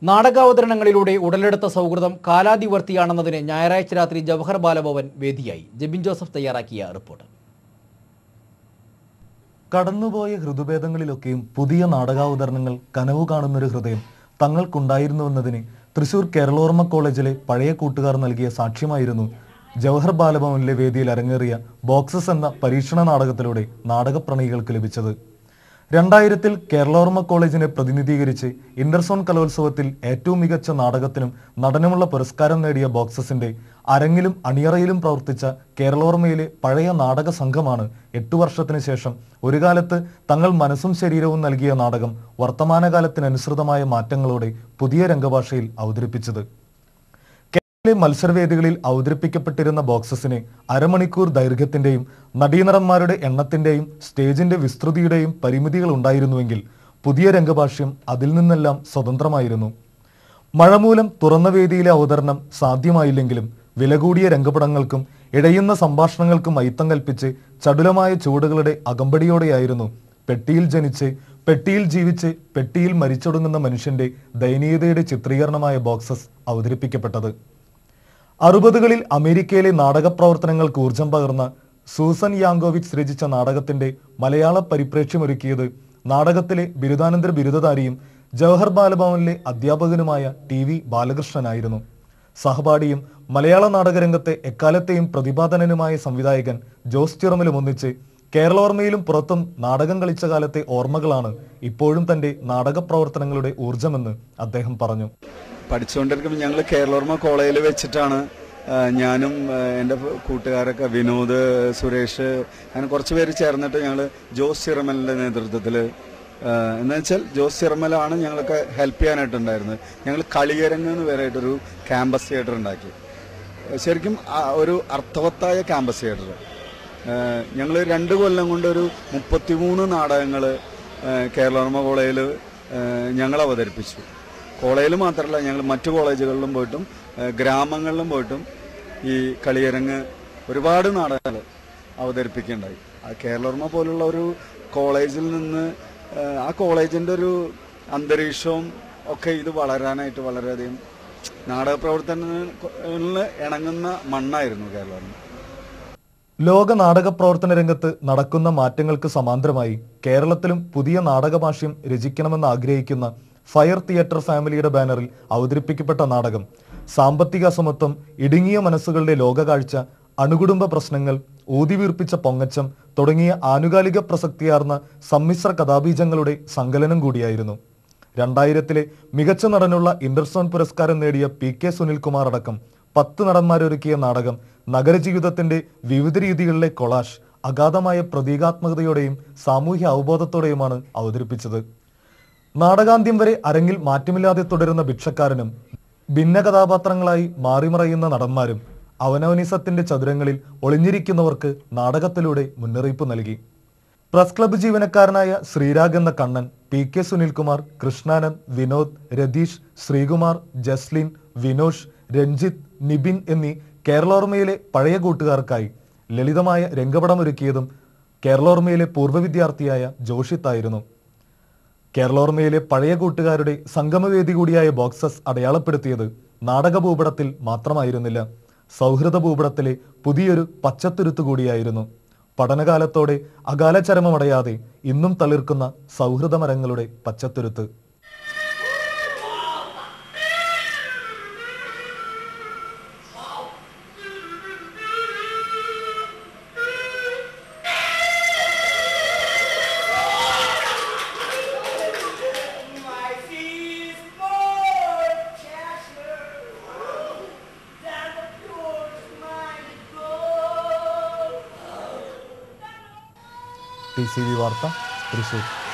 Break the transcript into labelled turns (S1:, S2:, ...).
S1: നാടകാവതരണങ്ങളിലൂടെ ഉടലെടുത്ത സൗഹൃദം കാലാതിവർത്തിയാണെന്നതിന് ഞായറാഴ്ച രാത്രി ജവഹർ ബാലഭവൻ വേദിയായി ജബിൻ ജോസഫ് തയ്യാറാക്കിയ റിപ്പോർട്ട്
S2: കടന്നുപോയ ഹൃദുഭേദങ്ങളിലൊക്കെയും പുതിയ നാടകാവതരണങ്ങൾ കനവു കാണുന്നൊരു ഹൃദയം തങ്ങൾക്കുണ്ടായിരുന്നുവെന്നതിന് തൃശൂർ കേരളോർമ്മ കോളേജിലെ പഴയ കൂട്ടുകാർ നൽകിയ സാക്ഷ്യമായിരുന്നു ജവഹർ ബാലഭവനിലെ വേദിയിൽ അരങ്ങേറിയ ബോക്സസ് എന്ന പരീക്ഷണ നാടകത്തിലൂടെ നാടകപ്രണയികൾക്ക് ലഭിച്ചത് രണ്ടായിരത്തിൽ കേരളോർമ്മ കോളേജിനെ പ്രതിനിധീകരിച്ച് ഇന്റർസോൺ കലോത്സവത്തിൽ ഏറ്റവും മികച്ച നാടകത്തിനും നടനുമുള്ള പുരസ്കാരം നേടിയ ബോക്സസിന്റെ അരങ്ങിലും അണിയറയിലും പ്രവർത്തിച്ച കേരളോർമ്മയിലെ പഴയ നാടക സംഘമാണ് എട്ടു വർഷത്തിന് ശേഷം ഒരു കാലത്ത് തങ്ങൾ മനസ്സും ശരീരവും നൽകിയ നാടകം വർത്തമാനകാലത്തിനനുസൃതമായ മാറ്റങ്ങളോടെ പുതിയ രംഗഭാഷയിൽ അവതരിപ്പിച്ചത് കേരളത്തിലെ മത്സരവേദികളിൽ അവതരിപ്പിക്കപ്പെട്ടിരുന്ന ബോക്സസിന് അരമണിക്കൂർ ദൈർഘ്യത്തിന്റെയും നടീനടന്മാരുടെ എണ്ണത്തിന്റെയും സ്റ്റേജിന്റെ വിസ്തൃതിയുടെയും പരിമിതികൾ ഉണ്ടായിരുന്നുവെങ്കിൽ പുതിയ രംഗഭാഷ്യം അതിൽ നിന്നെല്ലാം സ്വതന്ത്രമായിരുന്നു മഴ മൂലം തുറന്ന വേദിയിലെ അവതരണം സാധ്യമായില്ലെങ്കിലും വില കൂടിയ രംഗപടങ്ങൾക്കും ഇടയുന്ന സംഭാഷണങ്ങൾക്കും അയിത്തം കൽപ്പിച്ച് ചടുലമായ ചൂടുകളുടെ അകമ്പടിയോടെയായിരുന്നു പെട്ടിയിൽ ജനിച്ച് പെട്ടിയിൽ ജീവിച്ച് പെട്ടിയിൽ മരിച്ചൊടുങ്ങുന്ന മനുഷ്യന്റെ ദയനീയതയുടെ ചിത്രീകരണമായ ബോക്സസ് അവതരിപ്പിക്കപ്പെട്ടത് അറുപതുകളിൽ അമേരിക്കയിലെ നാടക പ്രവർത്തനങ്ങൾക്ക് ഊർജം പകർന്ന സൂസൻ യാങ്കോവിച്ച് രചിച്ച നാടകത്തിന്റെ മലയാള പരിപ്രേക്ഷ്യമൊരുക്കിയത് നാടകത്തിലെ ബിരുദാനന്തര ബിരുദധാരിയും ജവഹർ ബാലഭവനിലെ അധ്യാപകനുമായ ടി വി ബാലകൃഷ്ണനായിരുന്നു സഹപാഠിയും മലയാള നാടകരംഗത്തെ എക്കാലത്തെയും പ്രതിപാദനനുമായ സംവിധായകൻ ജോസ് ചിറമലും ഒന്നിച്ച് കേരളോർമ്മയിലും പുറത്തും നാടകം കളിച്ച കാലത്തെ ഓർമ്മകളാണ് ഇപ്പോഴും തന്റെ നാടക പ്രവർത്തനങ്ങളുടെ ഊർജമെന്ന് അദ്ദേഹം പറഞ്ഞു
S3: പഠിച്ചുകൊണ്ടിരിക്കുമ്പോൾ ഞങ്ങൾ കേരളോർമ്മ കോളേജിൽ വെച്ചിട്ടാണ് ആ, ഞാനും ആ, എൻ്റെ കൂട്ടുകാരൊക്കെ വിനോദ് സുരേഷ് അങ്ങനെ കുറച്ച് പേര് ചേർന്നിട്ട് ഞങ്ങൾ ജോസ് ചിറമലിൻ്റെ നേതൃത്വത്തിൽ എന്ന് വെച്ചാൽ ജോസ് ചിറമലാണ് ഞങ്ങൾക്ക് ഹെൽപ്പ് ചെയ്യാനായിട്ടുണ്ടായിരുന്നത് ഞങ്ങൾ കളിയരങ്ങ് എന്ന് പേരായിട്ടൊരു ക്യാമ്പസ് തിയേറ്റർ ഉണ്ടാക്കി ശരിക്കും ആ, ഒരു അർത്ഥവത്തായ ക്യാമ്പസ് തിയേറ്റർ ഞങ്ങൾ രണ്ട് കൊല്ലം കൊണ്ട് ഒരു മുപ്പത്തിമൂന്ന് നാടകങ്ങൾ കേരളോർമ്മ കോളേജിൽ ഞങ്ങൾ അവതരിപ്പിച്ചു കോളേജിൽ മാത്രമല്ല ഞങ്ങൾ മറ്റു കോളേജുകളിലും പോയിട്ടും ഏഹ് ഗ്രാമങ്ങളിലും പോയിട്ടും ഈ കളിയരങ്ങ് ഒരുപാട് നാടകങ്ങൾ അവതരിപ്പിക്കുകയുണ്ടായി ആ കേരളോർമ്മ പോലുള്ള ഒരു കോളേജിൽ നിന്ന് ഏഹ് ആ കോളേജിൻ്റെ ഒരു അന്തരീക്ഷവും ഒക്കെ ഇത് വളരാനായിട്ട് വളരെയധികം നാടക പ്രവർത്തനങ്ങളിൽ ഇണങ്ങുന്ന മണ്ണായിരുന്നു കേരളോർമ്മ
S2: ലോക നാടക പ്രവർത്തന രംഗത്ത് നടക്കുന്ന മാറ്റങ്ങൾക്ക് സമാന്തരമായി കേരളത്തിലും പുതിയ നാടകഭാഷ്യം രചിക്കണമെന്ന് ആഗ്രഹിക്കുന്ന ഫയർ തിയേറ്റർ ഫാമിലിയുടെ ബാനറിൽ അവതരിപ്പിക്കപ്പെട്ട നാടകം സാമ്പത്തിക അസമത്വം ഇടുങ്ങിയ മനസ്സുകളുടെ ലോകകാഴ്ച അണുകുടുംബ പ്രശ്നങ്ങൾ ഊതിവീർപ്പിച്ച പൊങ്ങച്ചം തുടങ്ങിയ ആനുകാലിക പ്രസക്തിയാർന്ന സമ്മിശ്ര കഥാബീജങ്ങളുടെ സങ്കലനം കൂടിയായിരുന്നു രണ്ടായിരത്തിലെ മികച്ച നടനുള്ള ഇന്റർസോൺ പുരസ്കാരം നേടിയ പി കെ സുനിൽകുമാർ അടക്കം പത്ത് നടന്മാരൊരുക്കിയ നാടകം നഗരജീവിതത്തിന്റെ വിവിധ രീതികളിലെ കൊളാഷ് അഗാധമായ പ്രതീകാത്മകതയോടെയും സാമൂഹ്യ അവബോധത്തോടെയുമാണ് അവതരിപ്പിച്ചത് നാടകാന്ത്യം വരെ അരങ്ങിൽ മാറ്റമില്ലാതെ തുടരുന്ന ഭിക്ഷക്കാരനും ഭിന്ന കഥാപാത്രങ്ങളായി മാറിമറയുന്ന നടന്മാരും അവനവനിസത്തിന്റെ ചതുരങ്ങളിൽ ഒളിഞ്ഞിരിക്കുന്നവർക്ക് നാടകത്തിലൂടെ മുന്നറിയിപ്പ് നൽകി പ്രസ് ക്ലബ്ബ് ജീവനക്കാരനായ ശ്രീരാഗ് എന്ന കണ്ണൻ പി കെ സുനിൽകുമാർ കൃഷ്ണാനന്ദ് വിനോദ് രതീഷ് ശ്രീകുമാർ ജസ്ലിൻ വിനോഷ് രഞ്ജിത്ത് നിബിൻ എന്നീ കേരളോർമ്മയിലെ പഴയ കൂട്ടുകാർക്കായി ലളിതമായ രംഗപടമൊരുക്കിയതും കേരളോർമ്മയിലെ പൂർവ്വ വിദ്യാർത്ഥിയായ ജോഷിത്തായിരുന്നു കേരളോർമ്മയിലെ പഴയ കൂട്ടുകാരുടെ സംഗമവേദി കൂടിയായ ബോക്സസ് അടയാളപ്പെടുത്തിയത് നാടക ഭൂപടത്തിൽ മാത്രമായിരുന്നില്ല സൗഹൃദ ഭൂപടത്തിലെ പുതിയൊരു പച്ചത്തുരുത്ത് കൂടിയായിരുന്നു പഠനകാലത്തോടെ അകാലചരമമടയാതെ ഇന്നും തളിർക്കുന്ന സൗഹൃദമരങ്ങളുടെ പച്ചത്തുരുത്ത്
S4: Life is more treasure than the purest minded gold.
S2: T C V വാർത്ത തൃശൂർ